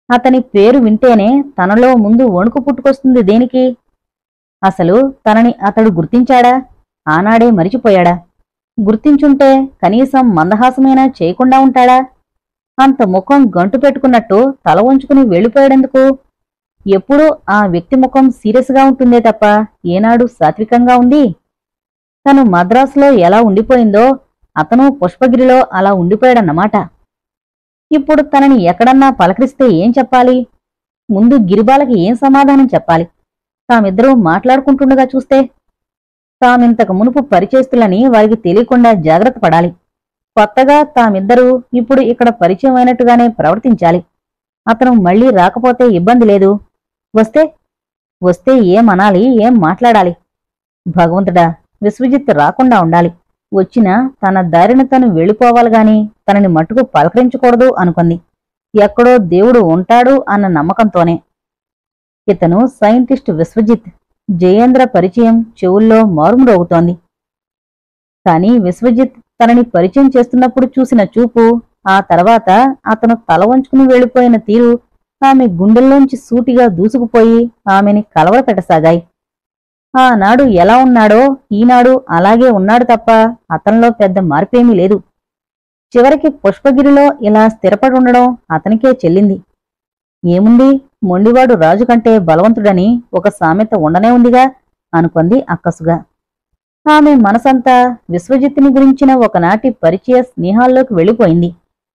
అతని పేరు వింటేనే తనలో ముందు వణుకు పుట్టుకొస్తుంది దేనికి అసలు తనని అతడు గుర్తించాడా ఆనాడే మరిచిపోయాడా గుర్తించుంటే కనీసం మందహాసమైనా చేయకుండా ఉంటాడా అంత ముఖం గంటు పెట్టుకున్నట్టు తల వంచుకుని వెళ్ళిపోయాడెందుకు ఎప్పుడూ ఆ వ్యక్తి ముఖం సీరియస్గా ఉంటుందే తప్ప ఏనాడు సాత్వికంగా ఉంది తను మద్రాసులో ఎలా ఉండిపోయిందో అతను పుష్పగిరిలో అలా ఉండిపోయాడన్నమాట ఇప్పుడు తనని ఎక్కడన్నా పలకరిస్తే ఏం చెప్పాలి ముందు గిరిబాలకి ఏం సమాధానం చెప్పాలి తామిద్దరూ మాట్లాడుకుంటుండగా చూస్తే తామింతకు మునుపు పరిచయస్తులని వారికి తెలియకుండా జాగ్రత్త పడాలి కొత్తగా తామిద్దరూ ఇప్పుడు ఇక్కడ పరిచయం అయినట్టుగానే ప్రవర్తించాలి అతను మళ్ళీ రాకపోతే ఇబ్బంది లేదు వస్తే వస్తే ఏం అనాలి ఏం మాట్లాడాలి భగవంతుడా విశ్వజిత్ రాకుండా ఉండాలి వచ్చినా తన దారిన తను వెళ్ళిపోవాలి గాని తనని మట్టుకు పలకరించకూడదు అనుకుంది ఎక్కడో దేవుడు ఉంటాడు అన్న నమ్మకంతోనే ఇతను సైంటిస్ట్ విశ్వజిత్ జయేంద్ర పరిచయం చెవుల్లో మారుమ్రోగుతోంది కాని విశ్వజిత్ తనని పరిచయం చేస్తున్నప్పుడు చూసిన చూపు ఆ తర్వాత అతను తల వంచుకుని వెళ్ళిపోయిన తీరు ఆమె గుండెల్లోంచి సూటిగా దూసుకుపోయి ఆమెని కలవరపెట్టసాగాయి ఆనాడు ఎలా ఉన్నాడో ఈనాడు అలాగే ఉన్నాడు తప్ప అతనిలో పెద్ద మార్పేమీ లేదు చివరికి పుష్పగిరిలో ఇలా స్థిరపడి ఉండడం అతనికే చెల్లింది ఏముంది మొండివాడు రాజు కంటే బలవంతుడని ఒక సామెత ఉండనే ఉందిగా అనుకుంది అక్కసుగా ఆమె మనసంతా విశ్వజిత్తుని గురించిన ఒకనాటి పరిచయ స్నేహాల్లోకి వెళ్ళిపోయింది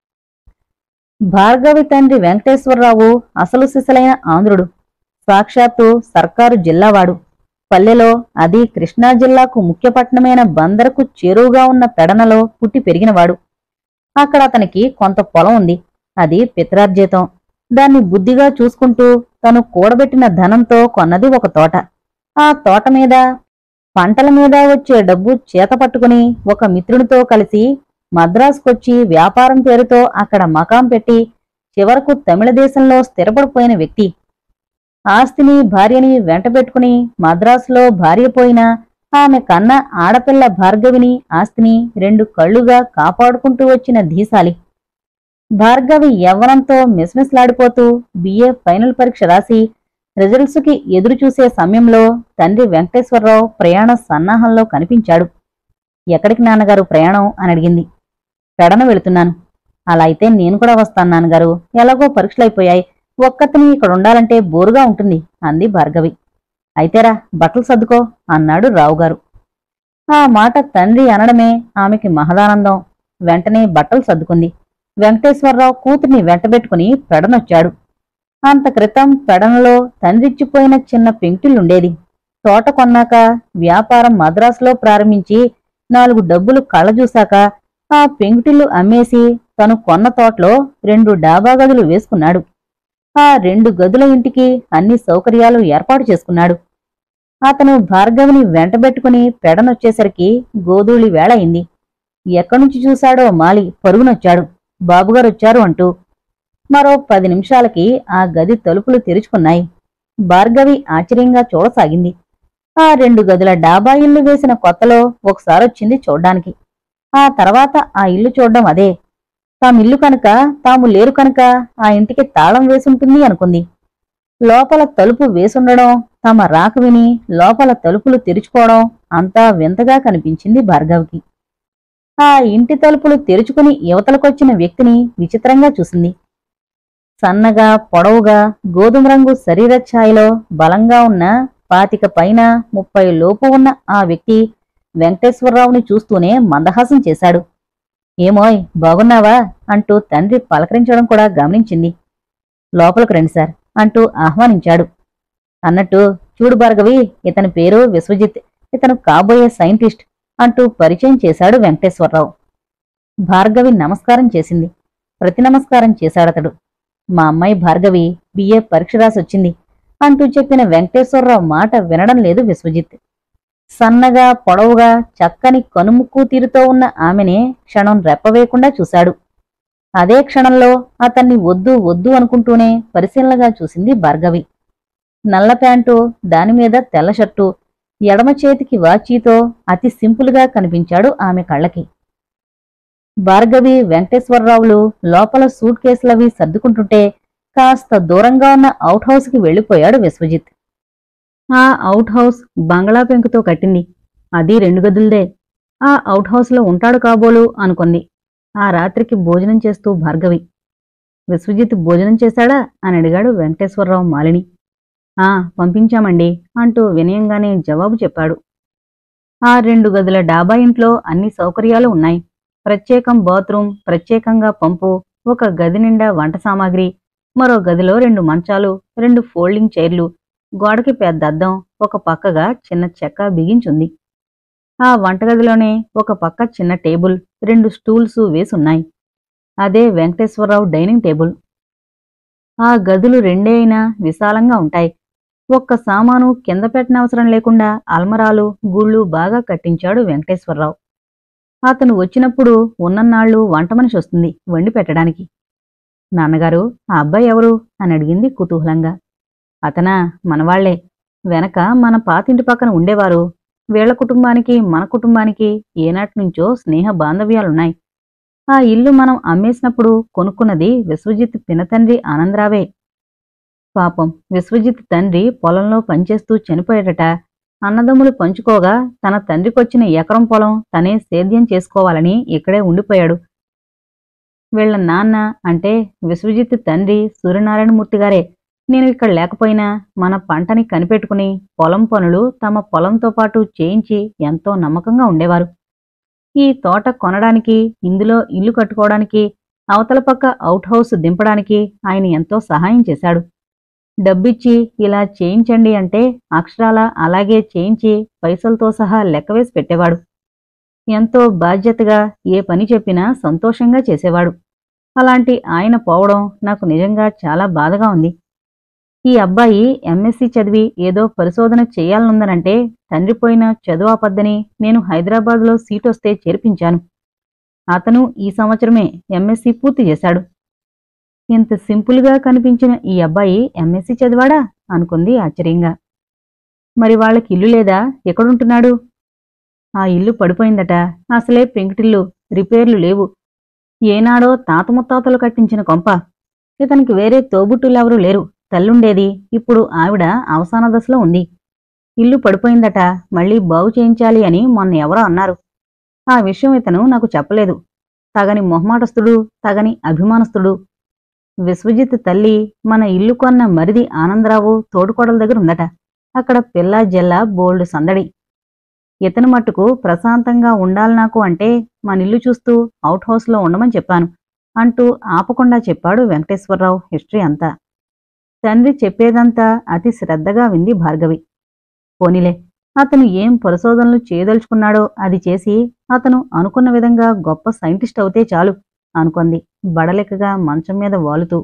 భార్గవి తండ్రి వెంకటేశ్వరరావు అసలు సిసలైన ఆంధ్రుడు సాక్షాత్తు సర్కారు జిల్లావాడు పల్లెలో అది కృష్ణా జిల్లాకు ముఖ్య పట్టణమైన బందరకు చేరువుగా ఉన్న పెడనలో పుట్టి పెరిగినవాడు అక్కడ అతనికి కొంత పొలం ఉంది అది పిత్రార్జితం దాన్ని బుద్ధిగా చూసుకుంటూ తను కూడబెట్టిన ధనంతో కొన్నది ఒక తోట ఆ తోట మీద పంటల మీద వచ్చే డబ్బు చేత పట్టుకుని ఒక మిత్రునితో కలిసి మద్రాసుకొచ్చి వ్యాపారం పేరుతో అక్కడ మకాం పెట్టి చివరకు తమిళ దేశంలో స్థిరపడిపోయిన వ్యక్తి ఆస్తిని భార్యని వెంటబెట్టుకుని మద్రాసులో భార్య పోయినా ఆమె కన్న ఆడపిల్ల భార్గవిని ఆస్తిని రెండు కళ్ళుగా కాపాడుకుంటూ వచ్చిన ధీశాలి భార్గవి యవ్వనంతో మిస్మిస్లాడిపోతూ బిఏ ఫైనల్ పరీక్ష రాసి రిజల్ట్స్కి ఎదురు చూసే సమయంలో తండ్రి వెంకటేశ్వరరావు ప్రయాణ సన్నాహంలో కనిపించాడు ఎక్కడికి నాన్నగారు ప్రయాణం అని అడిగింది పెడన వెళుతున్నాను అలా అయితే నేను కూడా వస్తాను నాన్నగారు ఎలాగో పరీక్షలైపోయాయి ఒక్కతని ఇక్కడ ఉండాలంటే బోరుగా ఉంటుంది అంది భార్గవి అయితేరా బట్టలు సర్దుకో అన్నాడు రావుగారు ఆ మాట తండ్రి అనడమే ఆమెకి మహదానందం వెంటనే బట్టలు సర్దుకుంది వెంకటేశ్వరరావు కూతుర్ని వెంటబెట్టుకుని పెడనొచ్చాడు అంత క్రితం పెడనలో తండ్రిచ్చిపోయిన చిన్న పెంకుటిల్లుండేది తోట కొన్నాక వ్యాపారం మద్రాసులో ప్రారంభించి నాలుగు డబ్బులు కళ్ళజూశాక ఆ పెంకుటిల్లు అమ్మేసి తను కొన్న తోటలో రెండు డాబా గదులు వేసుకున్నాడు ఆ రెండు గదుల ఇంటికి అన్ని సౌకర్యాలు ఏర్పాటు చేసుకున్నాడు అతను భార్గవిని వెంటబెట్టుకుని పెడనొచ్చేసరికి గోధూళి వేళ అయింది ఎక్కడ్నుంచి చూశాడో మాలి పరుగునొచ్చాడు బాబుగారొచ్చారు అంటూ మరో పది నిమిషాలకి ఆ గది తలుపులు తెరుచుకున్నాయి భార్గవి ఆశ్చర్యంగా చూడసాగింది ఆ రెండు గదుల డాబా ఇల్లు వేసిన కొత్తలో ఒకసారొచ్చింది చూడ్డానికి ఆ తర్వాత ఆ ఇల్లు చూడ్డం అదే తామిల్లు కనుక తాము లేరు కనుక ఆ ఇంటికి తాళం వేసుంటుంది అనుకుంది లోపల తలుపు వేసుండడం తమ రాక విని లోపల తలుపులు తెరుచుకోవడం అంతా వింతగా కనిపించింది భార్గవికి ఆ ఇంటి తలుపులు తెరుచుకుని యువతలకొచ్చిన వ్యక్తిని విచిత్రంగా చూసింది సన్నగా పొడవుగా గోధుమ రంగు శరీర ఛాయలో బలంగా ఉన్న పాతిక పైన ముప్పై లోపు ఉన్న ఆ వ్యక్తి వెంకటేశ్వరరావుని చూస్తూనే మందహాసం చేశాడు ఏమోయ్ బాగున్నావా అంటూ తండ్రి పలకరించడం కూడా గమనించింది లోపలికి రండి సార్ అంటూ ఆహ్వానించాడు అన్నట్టు చూడు భార్గవి ఇతని పేరు విశ్వజిత్ ఇతను కాబోయే సైంటిస్ట్ అంటూ పరిచయం చేశాడు వెంకటేశ్వరరావు భార్గవి నమస్కారం చేసింది ప్రతి నమస్కారం చేశాడతడు మా అమ్మాయి భార్గవి బిఏ పరీక్ష రాసొచ్చింది అంటూ చెప్పిన వెంకటేశ్వరరావు మాట వినడం లేదు విశ్వజిత్ సన్నగా పొడవుగా చక్కని కనుముక్కు తీరుతో ఉన్న ఆమెనే క్షణం రెప్పవేయకుండా చూశాడు అదే క్షణంలో అతన్ని వద్దు వద్దు అనుకుంటూనే పరిశీలనగా చూసింది భార్గవి నల్ల ప్యాంటు దానిమీద తెల్ల షర్టు ఎడమ చేతికి వాచీతో అతి సింపుల్గా కనిపించాడు ఆమె కళ్ళకి భార్గవి వెంకటేశ్వరరావులు లోపల సూట్ కేసులవి సర్దుకుంటుంటే కాస్త దూరంగా ఉన్న అవుట్ హౌస్కి వెళ్ళిపోయాడు విశ్వజిత్ ఆ అవుట్ హౌస్ బంగ్లా పెంకుతో కట్టింది అది రెండు గదులదే ఆ అవుట్ హౌస్లో ఉంటాడు కాబోలు అనుకుంది ఆ రాత్రికి భోజనం చేస్తూ భార్గవి విశ్వజిత్ భోజనం చేశాడా అని అడిగాడు వెంకటేశ్వరరావు మాలిని ఆ పంపించామండి అంటూ వినయంగానే జవాబు చెప్పాడు ఆ రెండు గదుల డాబా ఇంట్లో అన్ని సౌకర్యాలు ఉన్నాయి ప్రత్యేకం బాత్రూమ్ ప్రత్యేకంగా పంపు ఒక గది నిండా వంట సామాగ్రి మరో గదిలో రెండు మంచాలు రెండు ఫోల్డింగ్ చైర్లు గోడకి పెద్ద అద్దం ఒక పక్కగా చిన్న చెక్క బిగించుంది ఆ వంటగదిలోనే ఒక పక్క చిన్న టేబుల్ రెండు స్టూల్స్ వేసున్నాయి అదే వెంకటేశ్వరరావు డైనింగ్ టేబుల్ ఆ గదులు రెండే అయినా విశాలంగా ఉంటాయి ఒక్క సామాను కింద పెట్టనవసరం లేకుండా అల్మరాలు గుళ్ళు బాగా కట్టించాడు వెంకటేశ్వరరావు అతను వచ్చినప్పుడు ఉన్నన్నాళ్ళు వంట మనిషి వస్తుంది వండి పెట్టడానికి నాన్నగారు ఆ అబ్బాయి ఎవరు అని అడిగింది కుతూహలంగా అతనా మనవాళ్లే వెనక మన పాతింటి పక్కన ఉండేవారు వీళ్ల కుటుంబానికి మన కుటుంబానికి ఏనాటి నుంచో స్నేహ బాంధవ్యాలున్నాయి ఆ ఇల్లు మనం అమ్మేసినప్పుడు కొనుక్కున్నది విశ్వజిత్ పినతండ్రి ఆనందరావే పాపం విశ్వజిత్ తండ్రి పొలంలో పనిచేస్తూ చనిపోయాడట అన్నదమ్ములు పంచుకోగా తన తండ్రికొచ్చిన ఎకరం పొలం తనే సేద్యం చేసుకోవాలని ఇక్కడే ఉండిపోయాడు వీళ్ల నాన్న అంటే విశ్వజిత్ తండ్రి సూర్యనారాయణమూర్తి గారే నేను ఇక్కడ లేకపోయినా మన పంటని కనిపెట్టుకుని పొలం పనులు తమ పొలంతో పాటు చేయించి ఎంతో నమ్మకంగా ఉండేవారు ఈ తోట కొనడానికి ఇందులో ఇల్లు కట్టుకోవడానికి అవతల పక్క అవుట్ హౌస్ దింపడానికి ఆయన ఎంతో సహాయం చేశాడు డబ్బిచ్చి ఇలా చేయించండి అంటే అక్షరాల అలాగే చేయించి పైసలతో సహా లెక్కవేసి పెట్టేవాడు ఎంతో బాధ్యతగా ఏ పని చెప్పినా సంతోషంగా చేసేవాడు అలాంటి ఆయన పోవడం నాకు నిజంగా చాలా బాధగా ఉంది ఈ అబ్బాయి ఎంఎస్సి చదివి ఏదో పరిశోధన చేయాలనుందనంటే తండ్రి పోయిన చదువు ఆపద్దని నేను హైదరాబాద్లో సీటొస్తే చేర్పించాను అతను ఈ సంవత్సరమే ఎంఎస్సి పూర్తి చేశాడు ఇంత సింపుల్గా కనిపించిన ఈ అబ్బాయి ఎంఎస్సి చదివాడా అనుకుంది ఆశ్చర్యంగా మరి వాళ్ళకి ఇల్లు లేదా ఎక్కడుంటున్నాడు ఆ ఇల్లు పడిపోయిందట అసలే పెంకుటిల్లు రిపేర్లు లేవు ఏనాడో తాత ముత్తాతలు కట్టించిన కొంప ఇతనికి వేరే తోబుట్టులెవరూ లేరు తల్లుండేది ఇప్పుడు ఆవిడ అవసాన దశలో ఉంది ఇల్లు పడిపోయిందట మళ్ళీ బాగు చేయించాలి అని మొన్న ఎవరో అన్నారు ఆ విషయం ఇతను నాకు చెప్పలేదు తగని మొహమాటస్తుడు తగని అభిమానస్తుడు విశ్వజిత్ తల్లి మన ఇల్లు కొన్న మరిది ఆనందరావు తోడుకోడల దగ్గర ఉందట అక్కడ పిల్ల జల్ల బోల్డ్ సందడి ఇతని మట్టుకు ప్రశాంతంగా ఉండాలి నాకు అంటే మన ఇల్లు చూస్తూ అవుట్ హౌస్లో ఉండమని చెప్పాను అంటూ ఆపకుండా చెప్పాడు వెంకటేశ్వరరావు హిస్టరీ అంతా తండ్రి చెప్పేదంతా అతి శ్రద్ధగా వింది భార్గవి పోనిలే అతను ఏం పరిశోధనలు చేయదలుచుకున్నాడో అది చేసి అతను అనుకున్న విధంగా గొప్ప సైంటిస్ట్ అవుతే చాలు అనుకుంది బడలెక్కగా మంచం మీద వాలుతూ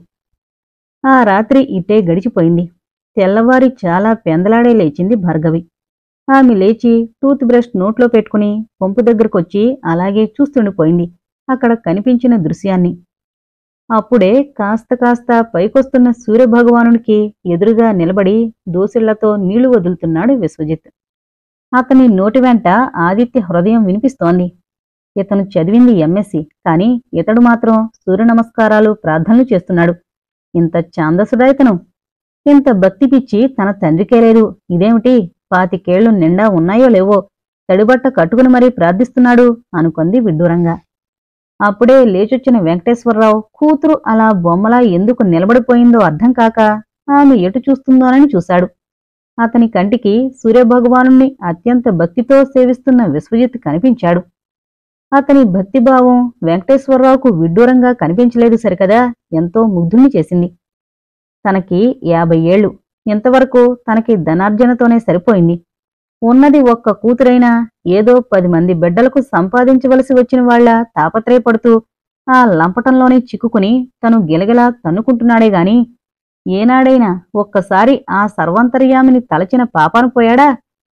ఆ రాత్రి ఇట్టే గడిచిపోయింది తెల్లవారి చాలా పెందలాడే లేచింది భార్గవి ఆమె లేచి టూత్ బ్రష్ నోట్లో పెట్టుకుని పంపు దగ్గరకొచ్చి అలాగే చూస్తుండిపోయింది అక్కడ కనిపించిన దృశ్యాన్ని అప్పుడే కాస్త కాస్త పైకొస్తున్న సూర్యభగవానుడికి ఎదురుగా నిలబడి దోసిళ్లతో నీళ్లు వదులుతున్నాడు విశ్వజిత్ అతని నోటి వెంట ఆదిత్య హృదయం వినిపిస్తోంది ఇతను చదివింది ఎంఎస్సి కాని ఇతడు మాత్రం సూర్య నమస్కారాలు ప్రార్థనలు చేస్తున్నాడు ఇంత ఛాందసుడా ఇతను ఇంత భక్తి పిచ్చి తన తండ్రికే లేదు ఇదేమిటి పాతికేళ్లు నిండా ఉన్నాయో లేవో తడిబట్ట కట్టుకుని మరీ ప్రార్థిస్తున్నాడు అనుకుంది విడ్డూరంగా అప్పుడే లేచొచ్చిన వెంకటేశ్వరరావు కూతురు అలా బొమ్మలా ఎందుకు నిలబడిపోయిందో అర్థం కాక ఆమె ఎటు చూస్తుందోనని చూశాడు అతని కంటికి సూర్యభగవానుణ్ణి అత్యంత భక్తితో సేవిస్తున్న విశ్వజిత్ కనిపించాడు అతని భక్తిభావం వెంకటేశ్వరరావుకు విడ్డూరంగా కనిపించలేదు సరికదా ఎంతో ముగ్ధుణ్ణి చేసింది తనకి యాభై ఏళ్లు ఇంతవరకు తనకి ధనార్జనతోనే సరిపోయింది ఉన్నది ఒక్క కూతురైనా ఏదో పది మంది బిడ్డలకు సంపాదించవలసి వచ్చిన వాళ్ల తాపత్రయపడుతూ ఆ లంపటంలోనే చిక్కుకుని తను గిలగిలా తన్నుకుంటున్నాడే గాని ఏనాడైనా ఒక్కసారి ఆ సర్వాంతర్యామిని తలచిన పాపాను పోయాడా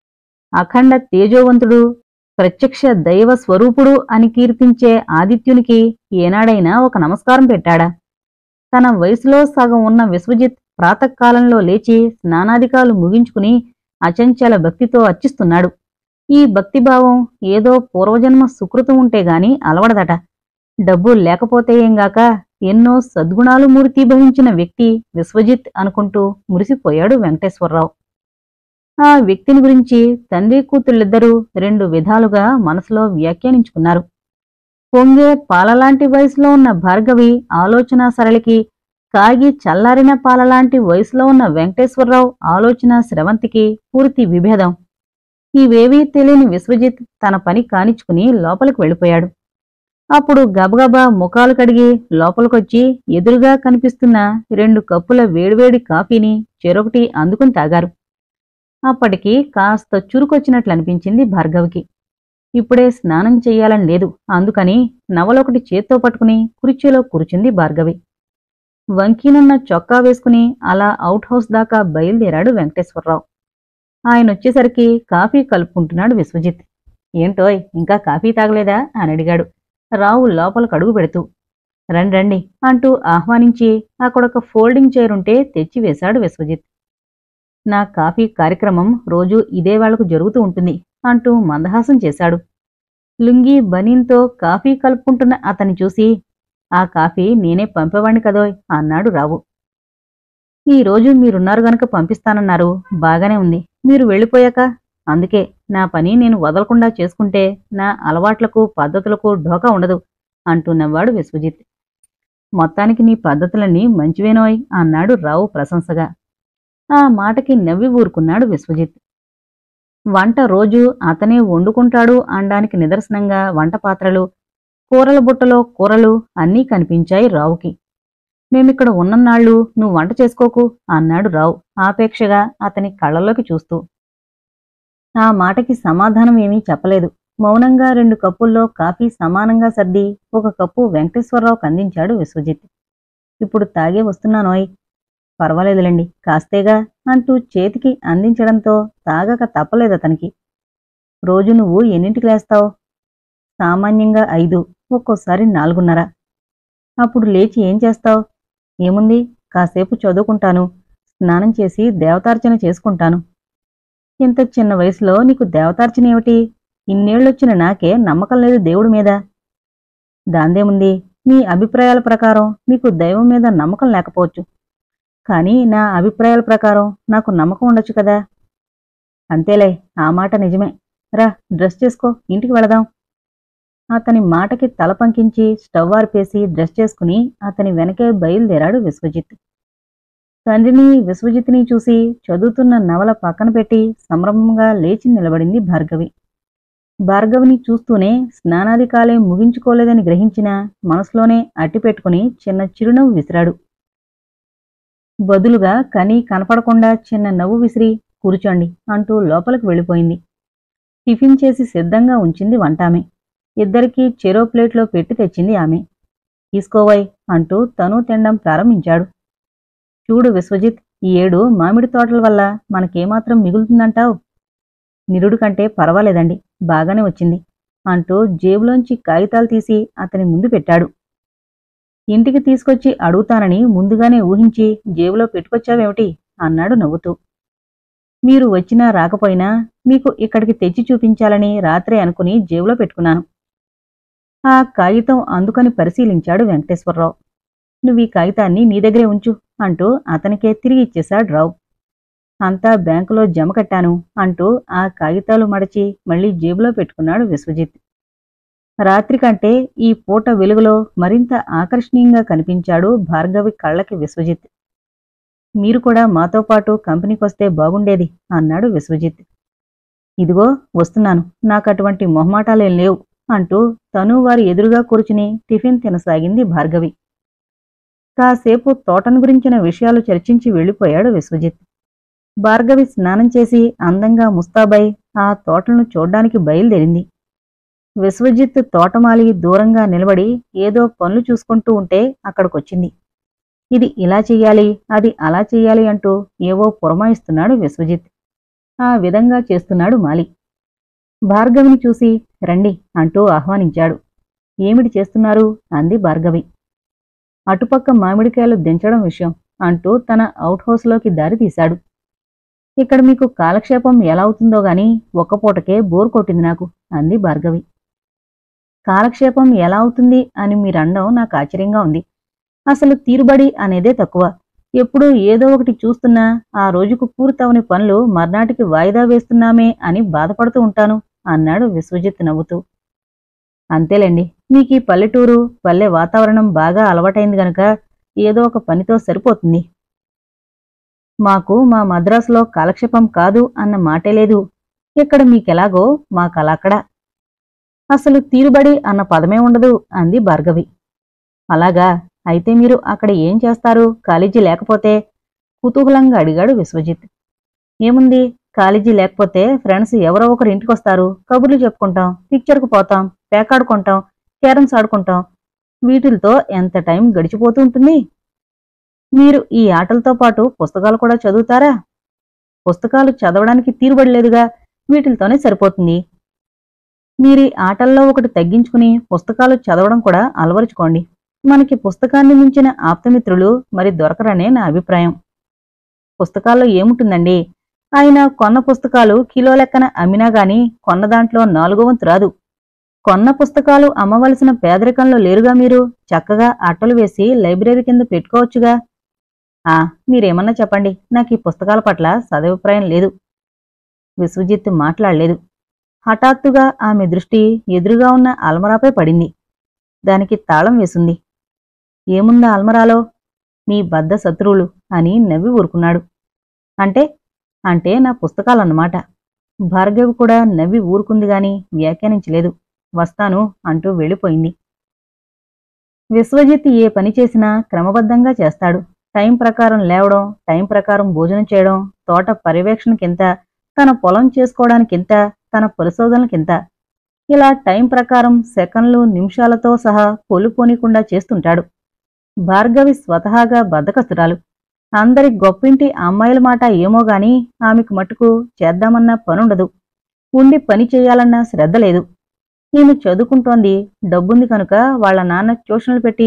అఖండ తేజోవంతుడు ప్రత్యక్ష దైవ స్వరూపుడు అని కీర్తించే ఆదిత్యునికి ఏనాడైనా ఒక నమస్కారం పెట్టాడా తన వయసులో సగం ఉన్న విశ్వజిత్ ప్రాతకాలంలో లేచి స్నానాధికాలు ముగించుకుని అచంచల భక్తితో అర్చిస్తున్నాడు ఈ భక్తిభావం ఏదో పూర్వజన్మ సుకృతం ఉంటే గాని అలవడదట డబ్బు లేకపోతే ఏంగాక ఎన్నో సద్గుణాలు మూర్తీభవించిన వ్యక్తి విశ్వజిత్ అనుకుంటూ మురిసిపోయాడు వెంకటేశ్వరరావు ఆ వ్యక్తిని గురించి తండ్రి కూతుళ్ళిద్దరూ రెండు విధాలుగా మనసులో వ్యాఖ్యానించుకున్నారు పొంగే పాలలాంటి వయసులో ఉన్న భార్గవి ఆలోచన సరళికి కాగి చల్లారిన పాలలాంటి వయసులో ఉన్న వెంకటేశ్వరరావు ఆలోచన స్రవంతికి పూర్తి విభేదం ఇవేవీ తెలియని విశ్వజిత్ తన పని కానిచ్చుకుని లోపలికి వెళ్ళిపోయాడు అప్పుడు గబగబా ముఖాలు కడిగి లోపలికొచ్చి ఎదురుగా కనిపిస్తున్న రెండు కప్పుల వేడివేడి కాఫీని చెరొకటి అందుకుని తాగారు అప్పటికి కాస్త చురుకొచ్చినట్లు అనిపించింది భార్గవికి ఇప్పుడే స్నానం చెయ్యాలని లేదు అందుకని నవలొకటి చేత్తో పట్టుకుని కుర్చీలో కూర్చుంది భార్గవి వంకీనున్న చొక్కా వేసుకుని అలా అవుట్ హౌస్ దాకా బయలుదేరాడు వెంకటేశ్వరరావు ఆయన వచ్చేసరికి కాఫీ కలుపుకుంటున్నాడు విశ్వజిత్ ఏంటోయ్ ఇంకా కాఫీ తాగలేదా అని అడిగాడు రావు లోపలకు అడుగు పెడుతూ రండి రండి అంటూ ఆహ్వానించి అక్కడొక ఫోల్డింగ్ చైర్ ఉంటే తెచ్చివేశాడు విశ్వజిత్ నా కాఫీ కార్యక్రమం రోజూ ఇదే వాళ్లకు జరుగుతూ ఉంటుంది అంటూ మందహాసం చేశాడు లుంగీ బనీన్తో కాఫీ కలుపుకుంటున్న అతన్ని చూసి ఆ కాఫీ నేనే పంపేవాణ్ణి కదోయ్ అన్నాడు రావు ఈ రోజు మీరున్నారు గనక పంపిస్తానన్నారు బాగానే ఉంది మీరు వెళ్ళిపోయాక అందుకే నా పని నేను వదలకుండా చేసుకుంటే నా అలవాట్లకు పద్ధతులకు ఢోకా ఉండదు అంటూ నవ్వాడు విశ్వజిత్ మొత్తానికి నీ పద్ధతులన్నీ మంచివేనోయ్ అన్నాడు రావు ప్రశంసగా ఆ మాటకి నవ్వి ఊరుకున్నాడు విశ్వజిత్ వంట రోజు అతనే వండుకుంటాడు అనడానికి నిదర్శనంగా వంట పాత్రలు కూరల బుట్టలో కూరలు అన్నీ కనిపించాయి రావుకి మేమిక్కడ ఉన్నన్నాళ్ళు నువ్వు వంట చేసుకోకు అన్నాడు రావు ఆపేక్షగా అతని కళ్ళలోకి చూస్తూ ఆ మాటకి సమాధానం ఏమీ చెప్పలేదు మౌనంగా రెండు కప్పుల్లో కాఫీ సమానంగా సర్ది ఒక కప్పు వెంకటేశ్వరరావుకు అందించాడు విశ్వజిత్ ఇప్పుడు తాగే వస్తున్నానోయ్ పర్వాలేదులేండి కాస్తేగా అంటూ చేతికి అందించడంతో తాగక తప్పలేదు అతనికి రోజు నువ్వు ఎన్నింటికి లేస్తావు సామాన్యంగా ఐదు ఒక్కోసారి నాలుగున్నర అప్పుడు లేచి ఏం చేస్తావు ఏముంది కాసేపు చదువుకుంటాను స్నానం చేసి దేవతార్చన చేసుకుంటాను ఇంత చిన్న వయసులో నీకు దేవతార్చన ఏమిటి ఇన్నేళ్ళొచ్చిన నాకే నమ్మకం లేదు దేవుడి మీద దాందేముంది నీ అభిప్రాయాల ప్రకారం నీకు దైవం మీద నమ్మకం లేకపోవచ్చు కానీ నా అభిప్రాయాల ప్రకారం నాకు నమ్మకం ఉండొచ్చు కదా అంతేలే ఆ మాట నిజమే రా డ్రెస్ చేసుకో ఇంటికి వెళదాం అతని మాటకి తల పంకించి స్టవ్ ఆర్పేసి డ్రెస్ చేసుకుని అతని వెనకే బయలుదేరాడు విశ్వజిత్ తండ్రిని విశ్వజిత్ని చూసి చదువుతున్న నవల పక్కన పెట్టి సంభ్రమంగా లేచి నిలబడింది భార్గవి భార్గవిని చూస్తూనే స్నానాది కాలే ముగించుకోలేదని గ్రహించిన మనసులోనే అట్టిపెట్టుకుని చిన్న చిరునవ్వు విసిరాడు బదులుగా కని కనపడకుండా చిన్న నవ్వు విసిరి కూర్చోండి అంటూ లోపలికి వెళ్ళిపోయింది టిఫిన్ చేసి సిద్ధంగా ఉంచింది వంటామె ఇద్దరికీ చెరో ప్లేట్లో పెట్టి తెచ్చింది ఆమె తీసుకోవై అంటూ తను తినడం ప్రారంభించాడు చూడు విశ్వజిత్ ఈ ఏడు మామిడి తోటల వల్ల మనకేమాత్రం మిగులుతుందంటావు నిరుడు కంటే పర్వాలేదండి బాగానే వచ్చింది అంటూ జేబులోంచి కాగితాలు తీసి అతని ముందు పెట్టాడు ఇంటికి తీసుకొచ్చి అడుగుతానని ముందుగానే ఊహించి జేబులో పెట్టుకొచ్చావేమిటి అన్నాడు నవ్వుతూ మీరు వచ్చినా రాకపోయినా మీకు ఇక్కడికి తెచ్చి చూపించాలని రాత్రే అనుకుని జేబులో పెట్టుకున్నాను ఆ కాగితం అందుకని పరిశీలించాడు వెంకటేశ్వరరావు నువ్వు ఈ కాగితాన్ని నీ దగ్గరే ఉంచు అంటూ అతనికే తిరిగి ఇచ్చేశాడు రావు అంతా బ్యాంకులో జమ కట్టాను అంటూ ఆ కాగితాలు మడచి మళ్ళీ జేబులో పెట్టుకున్నాడు విశ్వజిత్ రాత్రి కంటే ఈ పూట వెలుగులో మరింత ఆకర్షణీయంగా కనిపించాడు భార్గవి కళ్ళకి విశ్వజిత్ మీరు కూడా మాతో పాటు కంపెనీకొస్తే బాగుండేది అన్నాడు విశ్వజిత్ ఇదిగో వస్తున్నాను నాకు అటువంటి మొహమాటాలేం లేవు అంటూ తను వారి ఎదురుగా కూర్చుని టిఫిన్ తినసాగింది భార్గవి కాసేపు తోటను గురించిన విషయాలు చర్చించి వెళ్ళిపోయాడు విశ్వజిత్ భార్గవి స్నానం చేసి అందంగా ముస్తాబై ఆ తోటలను చూడ్డానికి బయలుదేరింది విశ్వజిత్ తోటమాలి దూరంగా నిలబడి ఏదో పనులు చూసుకుంటూ ఉంటే అక్కడికొచ్చింది ఇది ఇలా చెయ్యాలి అది అలా చెయ్యాలి అంటూ ఏవో పురమాయిస్తున్నాడు విశ్వజిత్ ఆ విధంగా చేస్తున్నాడు మాలి భార్గవిని చూసి రండి అంటూ ఆహ్వానించాడు ఏమిటి చేస్తున్నారు అంది భార్గవి అటుపక్క మామిడికాయలు దించడం విషయం అంటూ తన అవుట్ హౌస్లోకి దారి తీశాడు ఇక్కడ మీకు కాలక్షేపం ఎలా అవుతుందో గాని ఒక్క పూటకే బోర్ కొట్టింది నాకు అంది భార్గవి కాలక్షేపం ఎలా అవుతుంది అని మీరండం నాకు ఆశ్చర్యంగా ఉంది అసలు తీరుబడి అనేదే తక్కువ ఎప్పుడూ ఏదో ఒకటి చూస్తున్నా ఆ రోజుకు పూర్తవని పనులు మర్నాటికి వాయిదా వేస్తున్నామే అని బాధపడుతూ ఉంటాను అన్నాడు విశ్వజిత్ నవ్వుతూ అంతేలేండి మీకు ఈ పల్లెటూరు పల్లె వాతావరణం బాగా అలవాటైంది గనుక ఏదో ఒక పనితో సరిపోతుంది మాకు మా మద్రాసులో కాలక్షేపం కాదు అన్న మాటే లేదు ఇక్కడ మీకెలాగో మాకలాక్కడ అసలు తీరుబడి అన్న పదమే ఉండదు అంది భార్గవి అలాగా అయితే మీరు అక్కడ ఏం చేస్తారు కాలేజీ లేకపోతే కుతూహలంగా అడిగాడు విశ్వజిత్ ఏముంది కాలేజీ లేకపోతే ఫ్రెండ్స్ ఎవరో ఒకరు ఇంటికొస్తారు కబుర్లు చెప్పుకుంటాం పిక్చర్కు పోతాం పేకాడుకుంటాం క్యారమ్స్ ఆడుకుంటాం వీటిల్తో ఎంత టైం గడిచిపోతూ ఉంటుంది మీరు ఈ ఆటలతో పాటు పుస్తకాలు కూడా చదువుతారా పుస్తకాలు చదవడానికి తీరుబడలేదుగా వీటిల్తోనే సరిపోతుంది మీరీ ఆటల్లో ఒకటి తగ్గించుకుని పుస్తకాలు చదవడం కూడా అలవరుచుకోండి మనకి పుస్తకాన్ని మించిన ఆప్తమిత్రులు మరి దొరకరనే నా అభిప్రాయం పుస్తకాల్లో ఏముంటుందండి ఆయన కొన్న పుస్తకాలు కిలో లెక్కన అమ్మినా గాని కొన్న దాంట్లో నాలుగో వంతు రాదు కొన్న పుస్తకాలు అమ్మవలసిన పేదరికంలో లేరుగా మీరు చక్కగా అట్టలు వేసి లైబ్రరీ కింద పెట్టుకోవచ్చుగా ఆ మీరేమన్నా చెప్పండి నాకు ఈ పుస్తకాల పట్ల సదభిప్రాయం లేదు విశ్వజిత్ మాట్లాడలేదు హఠాత్తుగా ఆమె దృష్టి ఎదురుగా ఉన్న అల్మరాపై పడింది దానికి తాళం వేసింది ఏముందా అల్మరాలో మీ బద్ద శత్రువులు అని నవ్వి ఊరుకున్నాడు అంటే అంటే నా పుస్తకాలన్నమాట భార్గవి కూడా నవ్వి ఊరుకుంది గాని వ్యాఖ్యానించలేదు వస్తాను అంటూ వెళ్ళిపోయింది విశ్వజిత్ ఏ పని చేసినా క్రమబద్ధంగా చేస్తాడు టైం ప్రకారం లేవడం టైం ప్రకారం భోజనం చేయడం తోట పర్యవేక్షణకింత తన పొలం చేసుకోవడానికింత తన పరిశోధనలకింత ఇలా టైం ప్రకారం సెకన్లు నిమిషాలతో సహా పొలుపోనీకుండా చేస్తుంటాడు భార్గవి స్వతహాగా బద్ధకస్తురాలు అందరి గొప్పింటి అమ్మాయిల మాట ఏమో గాని ఆమెకు మటుకు చేద్దామన్న పనుండదు ఉండి పని చేయాలన్న శ్రద్ధ లేదు ఈమె చదువుకుంటోంది డబ్బుంది కనుక వాళ్ళ నాన్న ట్యూషన్లు పెట్టి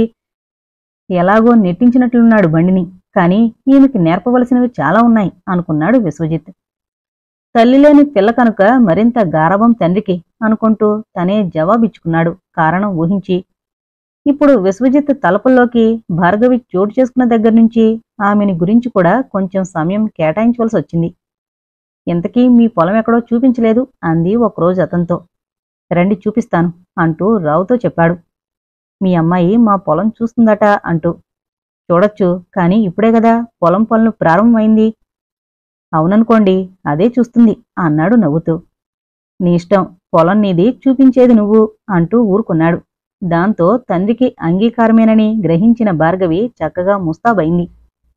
ఎలాగో నెట్టించినట్లున్నాడు బండిని కాని ఈమెకి నేర్పవలసినవి చాలా ఉన్నాయి అనుకున్నాడు విశ్వజిత్ తల్లి లేని పిల్ల కనుక మరింత గారభం తండ్రికి అనుకుంటూ తనే జవాబిచ్చుకున్నాడు కారణం ఊహించి ఇప్పుడు విశ్వజిత్ తలపుల్లోకి భార్గవి చోటు చేసుకున్న దగ్గర నుంచి ఆమెని గురించి కూడా కొంచెం సమయం కేటాయించవలసి వచ్చింది ఇంతకీ మీ పొలం ఎక్కడో చూపించలేదు అంది ఒకరోజు అతనితో రండి చూపిస్తాను అంటూ రావుతో చెప్పాడు మీ అమ్మాయి మా పొలం చూస్తుందట అంటూ చూడొచ్చు కానీ ఇప్పుడే కదా పొలం పనులు ప్రారంభమైంది అవుననుకోండి అదే చూస్తుంది అన్నాడు నవ్వుతూ నీ ఇష్టం పొలం నీది చూపించేది నువ్వు అంటూ ఊరుకున్నాడు దాంతో తండ్రికి అంగీకారమేనని గ్రహించిన భార్గవి చక్కగా ముస్తాబైంది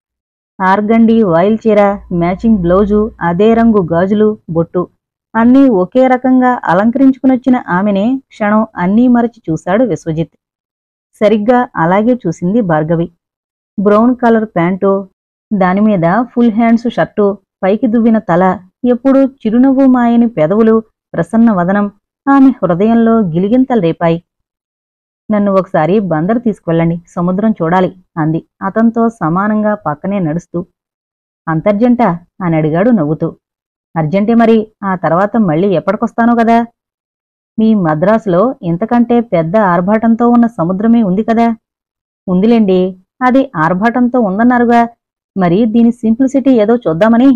ఆర్గండి వాయిల్ చీర మ్యాచింగ్ బ్లౌజు అదే రంగు గాజులు బొట్టు అన్నీ ఒకే రకంగా అలంకరించుకునొచ్చిన ఆమెనే క్షణం అన్నీ మరచి చూశాడు విశ్వజిత్ సరిగ్గా అలాగే చూసింది భార్గవి బ్రౌన్ కలర్ ప్యాంటు దానిమీద ఫుల్ హ్యాండ్స్ షర్టు పైకి దువ్విన తల ఎప్పుడూ చిరునవ్వు మాయని పెదవులు ప్రసన్న వదనం ఆమె హృదయంలో గిలిగింతలు రేపాయి నన్ను ఒకసారి బందరు తీసుకువెళ్ళండి సముద్రం చూడాలి అంది అతనితో సమానంగా పక్కనే నడుస్తూ అంతర్జంట అని అడిగాడు నవ్వుతూ అర్జెంటే మరి ఆ తర్వాత మళ్ళీ ఎప్పటికొస్తానో కదా మీ మద్రాసులో ఇంతకంటే పెద్ద ఆర్భాటంతో ఉన్న సముద్రమే ఉంది కదా ఉందిలేండి అది ఆర్భాటంతో ఉందన్నారుగా మరి దీని సింప్లిసిటీ ఏదో చూద్దామని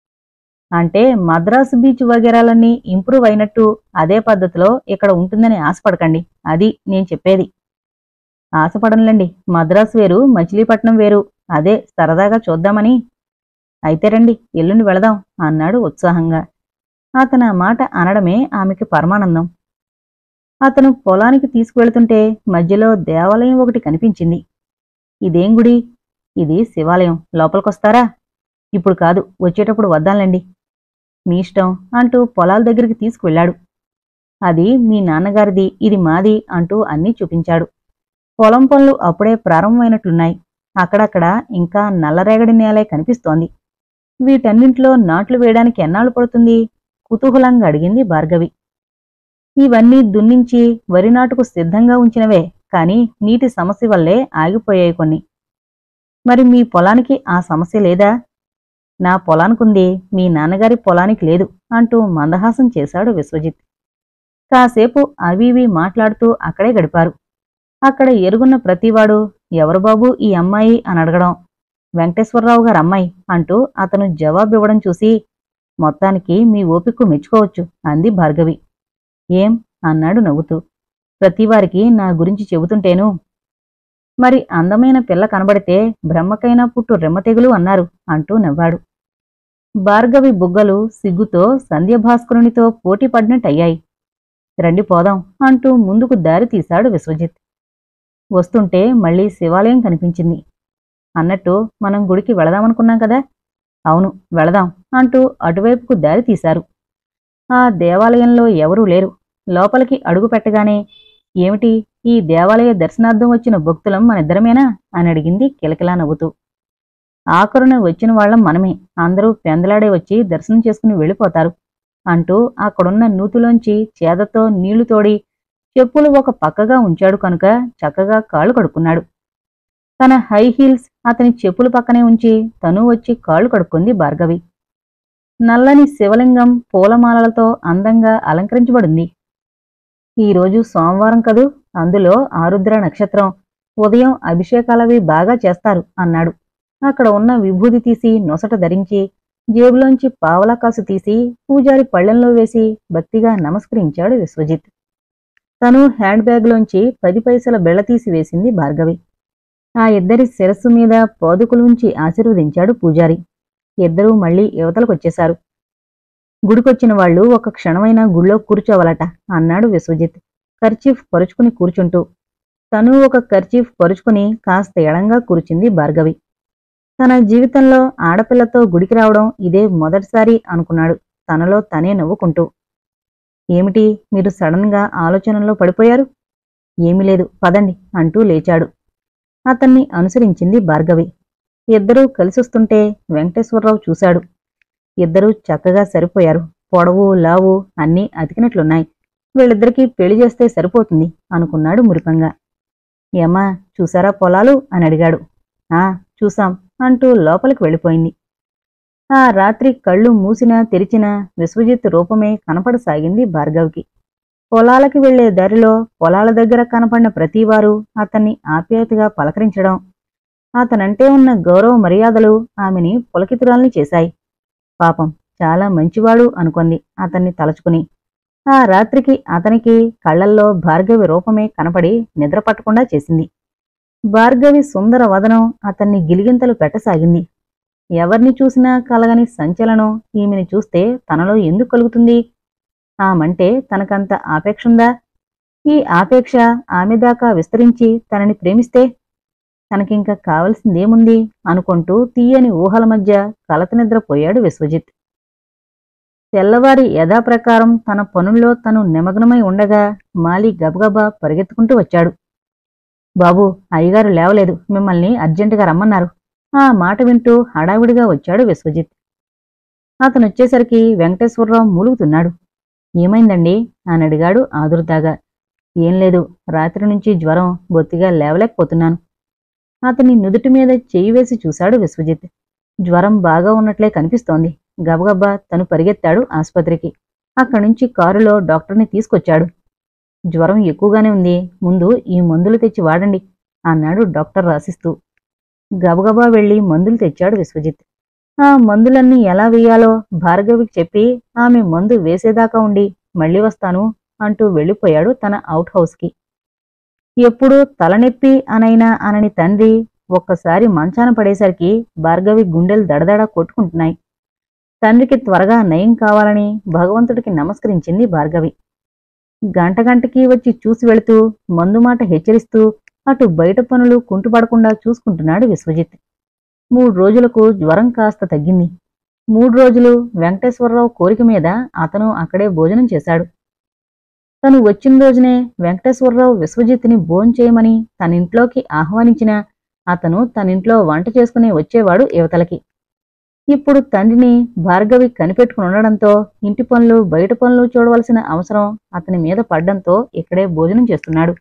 అంటే మద్రాసు బీచ్ వగేరాలన్నీ ఇంప్రూవ్ అయినట్టు అదే పద్ధతిలో ఇక్కడ ఉంటుందని ఆశపడకండి అది నేను చెప్పేది ఆశపడంలేండి మద్రాసు వేరు మచిలీపట్నం వేరు అదే సరదాగా చూద్దామని అయితే రండి ఎల్లుండి వెళదాం అన్నాడు ఉత్సాహంగా అతను ఆ మాట అనడమే ఆమెకి పరమానందం అతను పొలానికి తీసుకువెళ్తుంటే మధ్యలో దేవాలయం ఒకటి కనిపించింది ఇదేం గుడి ఇది శివాలయం లోపలికొస్తారా ఇప్పుడు కాదు వచ్చేటప్పుడు వద్దాంలేండి మీ ఇష్టం అంటూ పొలాల దగ్గరికి తీసుకువెళ్ళాడు అది మీ నాన్నగారిది ఇది మాది అంటూ అన్నీ చూపించాడు పొలం పనులు అప్పుడే ప్రారంభమైనట్లున్నాయి అక్కడక్కడ ఇంకా నల్లరేగడి నేలే కనిపిస్తోంది వీటన్నింటిలో నాట్లు వేయడానికి ఎన్నాళ్ళు పడుతుంది కుతూహలంగా అడిగింది భార్గవి ఇవన్నీ దున్నించి వరి నాటుకు సిద్ధంగా ఉంచినవే కాని నీటి సమస్య వల్లే ఆగిపోయాయి కొన్ని మరి మీ పొలానికి ఆ సమస్య లేదా నా పొలానికుంది మీ నాన్నగారి పొలానికి లేదు అంటూ మందహాసం చేశాడు విశ్వజిత్ కాసేపు అవి ఇవి మాట్లాడుతూ అక్కడే గడిపారు అక్కడ ఎరుగున్న ప్రతివాడు ఎవరు బాబు ఈ అమ్మాయి అని అడగడం వెంకటేశ్వరరావు గారు అమ్మాయి అంటూ అతను జవాబు ఇవ్వడం చూసి మొత్తానికి మీ ఓపిక మెచ్చుకోవచ్చు అంది భార్గవి ఏం అన్నాడు నవ్వుతూ ప్రతివారికి నా గురించి చెబుతుంటేను మరి అందమైన పిల్ల కనబడితే బ్రహ్మకైనా పుట్టు రెమ్మ తెగులు అన్నారు అంటూ నవ్వాడు భార్గవి బుగ్గలు సిగ్గుతో సంధ్యభాస్కరునితో పోటీ పడినట్టయ్యాయి రండి పోదాం అంటూ ముందుకు దారి తీశాడు విశ్వజిత్ వస్తుంటే మళ్ళీ శివాలయం కనిపించింది అన్నట్టు మనం గుడికి వెళదామనుకున్నాం కదా అవును వెళదాం అంటూ అటువైపుకు దారి తీశారు ఆ దేవాలయంలో ఎవరూ లేరు లోపలికి అడుగు పెట్టగానే ఏమిటి ఈ దేవాలయ దర్శనార్థం వచ్చిన భక్తులం మనిద్దరమేనా అని అడిగింది కిలకిలా నవ్వుతూ ఆఖరున వచ్చిన వాళ్ళం మనమే అందరూ పెందలాడే వచ్చి దర్శనం చేసుకుని వెళ్ళిపోతారు అంటూ అక్కడున్న నూతిలోంచి చేదతో నీళ్లు తోడి చెప్పులు ఒక పక్కగా ఉంచాడు కనుక చక్కగా కాళ్ళు కడుక్కున్నాడు తన హై హీల్స్ అతని చెప్పుల పక్కనే ఉంచి తను వచ్చి కాళ్ళు కడుక్కుంది భార్గవి నల్లని శివలింగం పూలమాలలతో అందంగా అలంకరించబడింది ఈరోజు సోమవారం కదూ అందులో ఆరుద్ర నక్షత్రం ఉదయం అభిషేకాలవి బాగా చేస్తారు అన్నాడు అక్కడ ఉన్న విభూది తీసి నొసట ధరించి జేబులోంచి పావలా కాసు తీసి పూజారి పళ్ళెంలో వేసి భక్తిగా నమస్కరించాడు విశ్వజిత్ తను హ్యాండ్ బ్యాగ్లోంచి పది పైసల బెళ్ళ తీసి వేసింది భార్గవి ఆ ఇద్దరి శిరస్సు మీద పోదుకులుంచి ఆశీర్వదించాడు పూజారి ఇద్దరూ మళ్ళీ యువతలకొచ్చేశారు గుడికొచ్చిన వాళ్ళు ఒక క్షణమైనా గుళ్ళో కూర్చోవాలట అన్నాడు విశ్వజిత్ కర్చీఫ్ పరుచుకుని కూర్చుంటూ తను ఒక కర్చీఫ్ పరుచుకుని కాస్త ఎడంగా కూర్చుంది భార్గవి తన జీవితంలో ఆడపిల్లతో గుడికి రావడం ఇదే మొదటిసారి అనుకున్నాడు తనలో తనే నవ్వుకుంటూ ఏమిటి మీరు సడన్ గా ఆలోచనలో పడిపోయారు ఏమీ లేదు పదండి అంటూ లేచాడు అతన్ని అనుసరించింది భార్గవి ఇద్దరూ కలిసొస్తుంటే వెంకటేశ్వరరావు చూశాడు ఇద్దరూ చక్కగా సరిపోయారు పొడవు లావు అన్నీ అతికినట్లున్నాయి వీళ్ళిద్దరికీ పెళ్లి చేస్తే సరిపోతుంది అనుకున్నాడు మురిపంగా ఏమ్మా చూసారా పొలాలు అని అడిగాడు ఆ చూసాం అంటూ లోపలికి వెళ్ళిపోయింది ఆ రాత్రి కళ్ళు మూసినా తెరిచినా విశ్వజిత్ రూపమే కనపడసాగింది భార్గవికి పొలాలకి వెళ్లే దారిలో పొలాల దగ్గర కనపడిన ప్రతివారు అతన్ని ఆప్యాయతగా పలకరించడం అతనంటే ఉన్న గౌరవ మర్యాదలు ఆమెని పులకితురాల్ని చేశాయి పాపం చాలా మంచివాడు అనుకుంది అతన్ని తలచుకుని ఆ రాత్రికి అతనికి కళ్ళల్లో భార్గవి రూపమే కనపడి నిద్ర పట్టకుండా చేసింది భార్గవి సుందర వదనం అతన్ని గిలిగింతలు పెట్టసాగింది ఎవర్ని చూసినా కలగని సంచలనం ఈమెని చూస్తే తనలో ఎందుకు కలుగుతుంది ఆమంటే తనకంత ఆపేక్షుందా ఈ ఆపేక్ష ఆమె దాకా విస్తరించి తనని ప్రేమిస్తే తనకింక కావలసిందేముంది అనుకుంటూ తీయని ఊహల మధ్య కలత నిద్రపోయాడు విశ్వజిత్ తెల్లవారి యథాప్రకారం తన పనుల్లో తను నిమగ్నమై ఉండగా మాలి గబగబా పరిగెత్తుకుంటూ వచ్చాడు బాబూ అయ్యగారు లేవలేదు మిమ్మల్ని అర్జెంటుగా రమ్మన్నారు ఆ మాట వింటూ హడావిడిగా వచ్చాడు విశ్వజిత్ అతనొచ్చేసరికి వెంకటేశ్వరరావు మూలుగుతున్నాడు ఏమైందండి అని అడిగాడు ఆదురుతాగా ఏం లేదు రాత్రి నుంచి జ్వరం బొత్తిగా లేవలేకపోతున్నాను అతని నుదుటి మీద చెయ్యి వేసి చూశాడు విశ్వజిత్ జ్వరం బాగా ఉన్నట్లే కనిపిస్తోంది గబగబా తను పరిగెత్తాడు ఆసుపత్రికి అక్కడి నుంచి కారులో డాక్టర్ని తీసుకొచ్చాడు జ్వరం ఎక్కువగానే ఉంది ముందు ఈ మందులు తెచ్చి వాడండి అన్నాడు డాక్టర్ రాసిస్తూ గబగబా వెళ్లి మందులు తెచ్చాడు విశ్వజిత్ ఆ మందులన్నీ ఎలా వేయాలో భార్గవికి చెప్పి ఆమె మందు వేసేదాకా ఉండి మళ్ళీ వస్తాను అంటూ వెళ్ళిపోయాడు తన అవుట్ హౌస్కి ఎప్పుడూ తలనొప్పి అనైనా అనని తండ్రి ఒక్కసారి మంచాన పడేసరికి భార్గవి గుండెలు దడదడ కొట్టుకుంటున్నాయి తండ్రికి త్వరగా నయం కావాలని భగవంతుడికి నమస్కరించింది భార్గవి గంట గంటకి వచ్చి చూసి వెళుతూ మందు మాట హెచ్చరిస్తూ అటు బయట పనులు కుంటుపడకుండా చూసుకుంటున్నాడు విశ్వజిత్ మూడు రోజులకు జ్వరం కాస్త తగ్గింది మూడు రోజులు వెంకటేశ్వరరావు కోరిక మీద అతను అక్కడే భోజనం చేశాడు తను వచ్చిన రోజునే వెంకటేశ్వరరావు విశ్వజిత్ని భోంచేయమని తన ఇంట్లోకి ఆహ్వానించినా అతను తన ఇంట్లో వంట చేసుకుని వచ్చేవాడు యువతలకి ఇప్పుడు తండ్రిని భార్గవి కనిపెట్టుకుని ఉండడంతో ఇంటి పనులు బయట పనులు చూడవలసిన అవసరం అతని మీద పడ్డంతో ఇక్కడే భోజనం చేస్తున్నాడు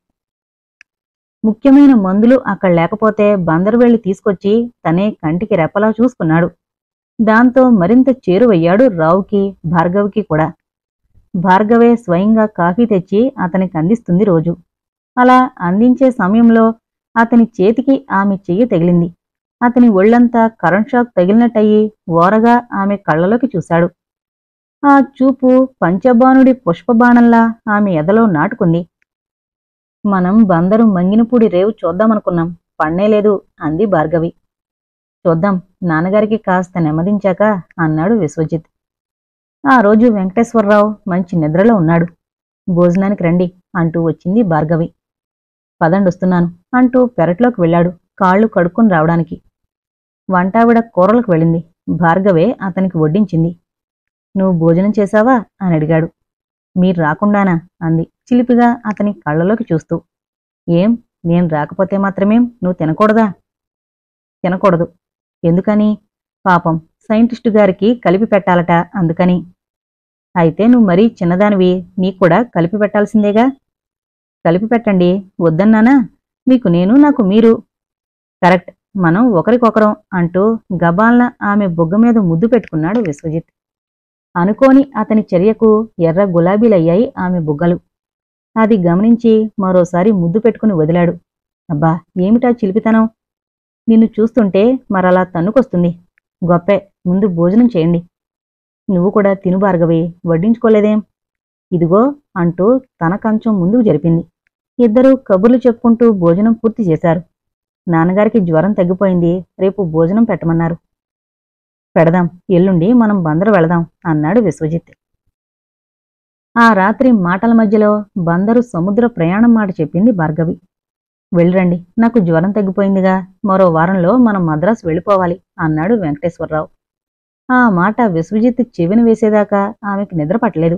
ముఖ్యమైన మందులు అక్కడ లేకపోతే బందరు వెళ్లి తీసుకొచ్చి తనే కంటికి రెప్పలా చూసుకున్నాడు దాంతో మరింత చేరువయ్యాడు రావుకి భార్గవికి కూడా భార్గవే స్వయంగా కాఫీ తెచ్చి అతనికి అందిస్తుంది రోజు అలా అందించే సమయంలో అతని చేతికి ఆమె చెయ్యి తగిలింది అతని ఒళ్ళంతా కరెంట్ షాక్ తగిలినట్టయి ఓరగా ఆమె కళ్ళలోకి చూశాడు ఆ చూపు పంచబాణుడి పుష్పబాణంలా ఆమె ఎదలో నాటుకుంది మనం బందరు మంగినపూడి రేవు చూద్దామనుకున్నాం పన్నేలేదు అంది భార్గవి చూద్దాం నాన్నగారికి కాస్త నెమ్మదించాక అన్నాడు విశ్వజిత్ ఆ రోజు వెంకటేశ్వరరావు మంచి నిద్రలో ఉన్నాడు భోజనానికి రండి అంటూ వచ్చింది భార్గవి పదండొస్తున్నాను అంటూ పెరట్లోకి వెళ్ళాడు కాళ్ళు కడుక్కుని రావడానికి వంటావిడ కూరలకు వెళ్ళింది భార్గవే అతనికి వడ్డించింది నువ్వు భోజనం చేశావా అని అడిగాడు మీరు రాకుండానా అంది చిలిపిగా అతని కళ్ళలోకి చూస్తూ ఏం నేను రాకపోతే మాత్రమేం నువ్వు తినకూడదా తినకూడదు ఎందుకని పాపం సైంటిస్టు గారికి కలిపి పెట్టాలట అందుకని అయితే నువ్వు మరీ చిన్నదానివి నీకు కూడా కలిపి పెట్టాల్సిందేగా కలిపి పెట్టండి వద్దన్నానా మీకు నేను నాకు మీరు కరెక్ట్ మనం ఒకరికొకరం అంటూ గబాల్న ఆమె బొగ్గ మీద ముద్దు పెట్టుకున్నాడు విశ్వజిత్ అనుకోని అతని చర్యకు ఎర్ర గులాబీలయ్యాయి ఆమె బుగ్గలు అది గమనించి మరోసారి ముద్దు పెట్టుకుని వదిలాడు అబ్బా ఏమిటా చిలిపితనం నిన్ను చూస్తుంటే మరలా తన్నుకొస్తుంది గొప్పే ముందు భోజనం చేయండి నువ్వు కూడా తిను భార్గవి వడ్డించుకోలేదేం ఇదిగో అంటూ తన కంచం ముందుకు జరిపింది ఇద్దరూ కబుర్లు చెప్పుకుంటూ భోజనం పూర్తి చేశారు నాన్నగారికి జ్వరం తగ్గిపోయింది రేపు భోజనం పెట్టమన్నారు పెడదాం ఎల్లుండి మనం బందరు వెళదాం అన్నాడు విశ్వజిత్ ఆ రాత్రి మాటల మధ్యలో బందరు సముద్ర ప్రయాణం మాట చెప్పింది భార్గవి వెళ్ళిరండి నాకు జ్వరం తగ్గిపోయిందిగా మరో వారంలో మనం మద్రాసు వెళ్ళిపోవాలి అన్నాడు వెంకటేశ్వరరావు ఆ మాట విశ్వజిత్ చెవిని వేసేదాకా ఆమెకు నిద్ర పట్టలేదు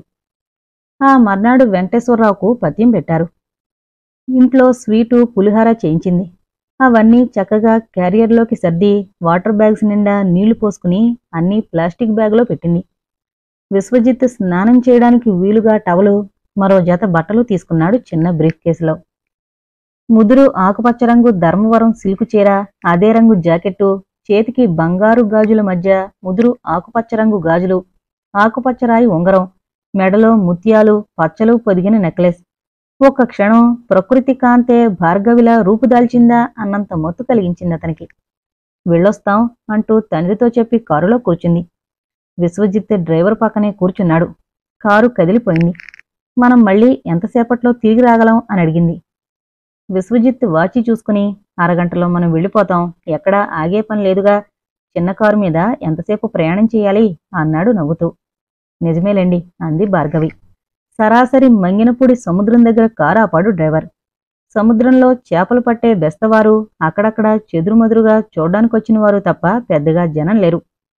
ఆ మర్నాడు వెంకటేశ్వరరావుకు పత్యం పెట్టారు ఇంట్లో స్వీటు పులిహార చేయించింది అవన్నీ చక్కగా క్యారియర్లోకి సర్ది వాటర్ బ్యాగ్స్ నిండా నీళ్లు పోసుకుని అన్నీ ప్లాస్టిక్ బ్యాగులో పెట్టింది విశ్వజిత్ స్నానం చేయడానికి వీలుగా టవలు మరో జత బట్టలు తీసుకున్నాడు చిన్న బ్రీఫ్ కేసులో ముదురు ఆకుపచ్చ రంగు ధర్మవరం సిల్కు చీర అదే రంగు జాకెట్టు చేతికి బంగారు గాజుల మధ్య ముదురు ఆకుపచ్చ రంగు గాజులు ఆకుపచ్చరాయి ఉంగరం మెడలో ముత్యాలు పచ్చలు పొదిగిన నెక్లెస్ ఒక్క క్షణం ప్రకృతి కాంతే భార్గవిలా రూపుదాల్చిందా అన్నంత మత్తు కలిగించింది అతనికి వెళ్ళొస్తాం అంటూ తండ్రితో చెప్పి కారులో కూర్చుంది విశ్వజిత్ డ్రైవర్ పక్కనే కూర్చున్నాడు కారు కదిలిపోయింది మనం మళ్ళీ ఎంతసేపట్లో తిరిగి రాగలం అని అడిగింది విశ్వజిత్ వాచి చూసుకుని అరగంటలో మనం వెళ్ళిపోతాం ఎక్కడా ఆగే పని లేదుగా చిన్న కారు మీద ఎంతసేపు ప్రయాణం చేయాలి అన్నాడు నవ్వుతూ నిజమేలేండి అంది భార్గవి సరాసరి మంగినపూడి సముద్రం దగ్గర కారు ఆపాడు డ్రైవర్ సముద్రంలో చేపలు పట్టే బెస్తవారు అక్కడక్కడ చెదురుమదురుగా చూడ్డానికొచ్చిన వారు తప్ప పెద్దగా జనం లేరు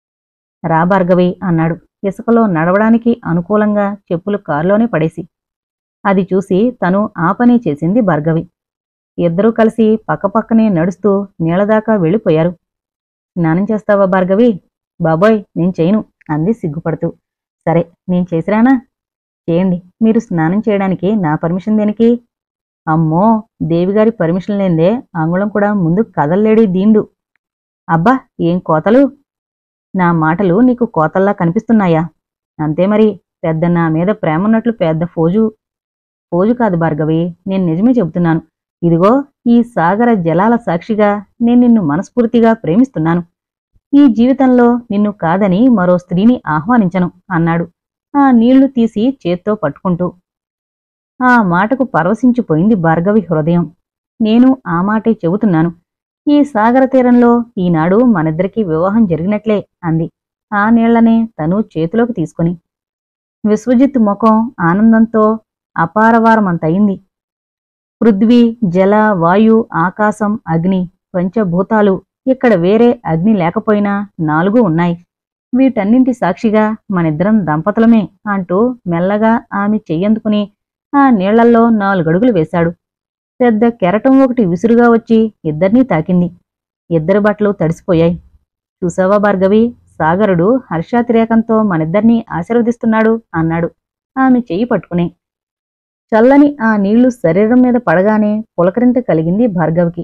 రా భార్గవి అన్నాడు ఇసుకలో నడవడానికి అనుకూలంగా చెప్పులు కారులోనే పడేసి అది చూసి తను ఆ పని చేసింది భార్గవి ఇద్దరూ కలిసి పక్కపక్కనే నడుస్తూ నీళ్ళదాకా వెళ్ళిపోయారు స్నానం చేస్తావా భార్గవి బాబోయ్ నేను చేయను అంది సిగ్గుపడుతూ సరే నేను చేసిరానా చేయండి మీరు స్నానం చేయడానికి నా పర్మిషన్ దేనికి అమ్మో దేవిగారి పర్మిషన్ లేందే అంగుళం కూడా ముందు కదల్లేడి దీండు అబ్బా ఏం కోతలు నా మాటలు నీకు కోతల్లా కనిపిస్తున్నాయా అంతే మరి పెద్ద నా మీద ప్రేమన్నట్లు పెద్ద ఫోజు ఫోజు కాదు భార్గవి నేను నిజమే చెబుతున్నాను ఇదిగో ఈ సాగర జలాల సాక్షిగా నేను నిన్ను మనస్ఫూర్తిగా ప్రేమిస్తున్నాను ఈ జీవితంలో నిన్ను కాదని మరో స్త్రీని ఆహ్వానించను అన్నాడు ఆ నీళ్లు తీసి చేత్తో పట్టుకుంటూ ఆ మాటకు పరవశించిపోయింది భార్గవి హృదయం నేను ఆ మాటే చెబుతున్నాను ఈ సాగర తీరంలో ఈనాడు మనిద్దరికీ వివాహం జరిగినట్లే అంది ఆ నీళ్లనే తను చేతిలోకి తీసుకుని విశ్వజిత్ ముఖం ఆనందంతో అపారవారమంతయింది పృథ్వీ జల వాయు ఆకాశం అగ్ని పంచభూతాలు ఇక్కడ వేరే అగ్ని లేకపోయినా నాలుగు ఉన్నాయి వీటన్నింటి సాక్షిగా మనిద్దరం దంపతులమే అంటూ మెల్లగా ఆమె చెయ్యందుకుని ఆ నీళ్లల్లో నాలుగడుగులు వేశాడు పెద్ద కెరటం ఒకటి విసురుగా వచ్చి ఇద్దర్నీ తాకింది ఇద్దరి బట్టలు తడిసిపోయాయి చూసావా భార్గవి సాగరుడు హర్షాతిరేకంతో మనిద్దర్నీ ఆశీర్వదిస్తున్నాడు అన్నాడు ఆమె చెయ్యి పట్టుకుని చల్లని ఆ నీళ్లు శరీరం మీద పడగానే పులకరింత కలిగింది భార్గవికి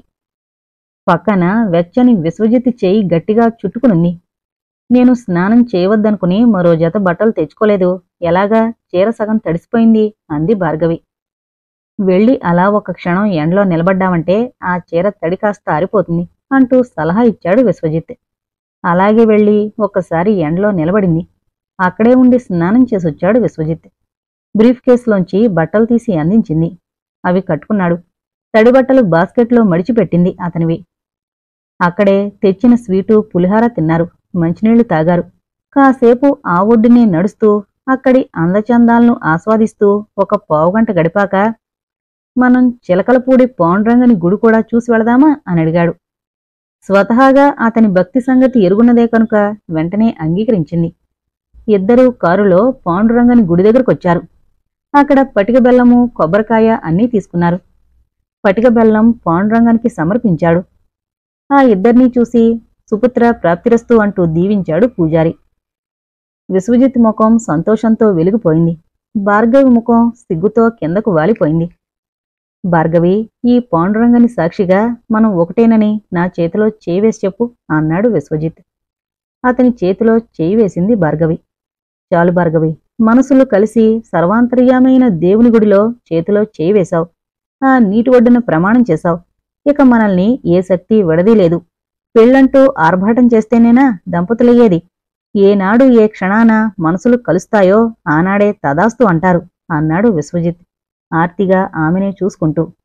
పక్కన వెచ్చని విశ్వజిత్ చేయి గట్టిగా చుట్టుకునుంది నేను స్నానం చేయవద్దనుకుని మరో జత బట్టలు తెచ్చుకోలేదు ఎలాగా చీర సగం తడిసిపోయింది అంది భార్గవి వెళ్ళి అలా ఒక క్షణం ఎండలో నిలబడ్డామంటే ఆ చీర తడి కాస్త ఆరిపోతుంది అంటూ సలహా ఇచ్చాడు విశ్వజిత్ అలాగే వెళ్ళి ఒక్కసారి ఎండలో నిలబడింది అక్కడే ఉండి స్నానం చేసొచ్చాడు విశ్వజిత్ బ్రీఫ్ కేసులోంచి బట్టలు తీసి అందించింది అవి కట్టుకున్నాడు తడి బట్టలు బాస్కెట్లో మడిచిపెట్టింది అతనివి అక్కడే తెచ్చిన స్వీటు పులిహార తిన్నారు మంచినీళ్లు తాగారు కాసేపు ఆ ఒడ్డునే నడుస్తూ అక్కడి అందచందాలను ఆస్వాదిస్తూ ఒక పావుగంట గడిపాక మనం చిలకలపూడి పౌండ్రంగని గుడి కూడా చూసి వెళదామా అని అడిగాడు స్వతహాగా అతని భక్తి సంగతి ఎరుగున్నదే కనుక వెంటనే అంగీకరించింది ఇద్దరూ కారులో పాండురంగని గుడి దగ్గరకొచ్చారు అక్కడ పటిక బెల్లము కొబ్బరికాయ అన్నీ తీసుకున్నారు పటిక బెల్లం పాండురంగానికి సమర్పించాడు ఆ ఇద్దరినీ చూసి సుపుత్ర ప్రాప్తిరస్తు అంటూ దీవించాడు పూజారి విశ్వజిత్ ముఖం సంతోషంతో వెలిగిపోయింది భార్గవి ముఖం సిగ్గుతో కిందకు వాలిపోయింది భార్గవి ఈ పాండురంగని సాక్షిగా మనం ఒకటేనని నా చేతిలో చేయి వేసి చెప్పు అన్నాడు విశ్వజిత్ అతని చేతిలో చేయి వేసింది భార్గవి చాలు భార్గవి మనసులు కలిసి సర్వాంతర్యామైన దేవుని గుడిలో చేతిలో చేయి వేశావు ఆ నీటి ఒడ్డున ప్రమాణం చేశావు ఇక మనల్ని ఏ శక్తి విడదీలేదు పెళ్ళంటూ ఆర్భాటం చేస్తేనేనా దంపతులయ్యేది ఏనాడు ఏ క్షణాన మనసులు కలుస్తాయో ఆనాడే తదాస్తు అంటారు అన్నాడు విశ్వజిత్ ఆర్తిగా ఆమెనే చూసుకుంటూ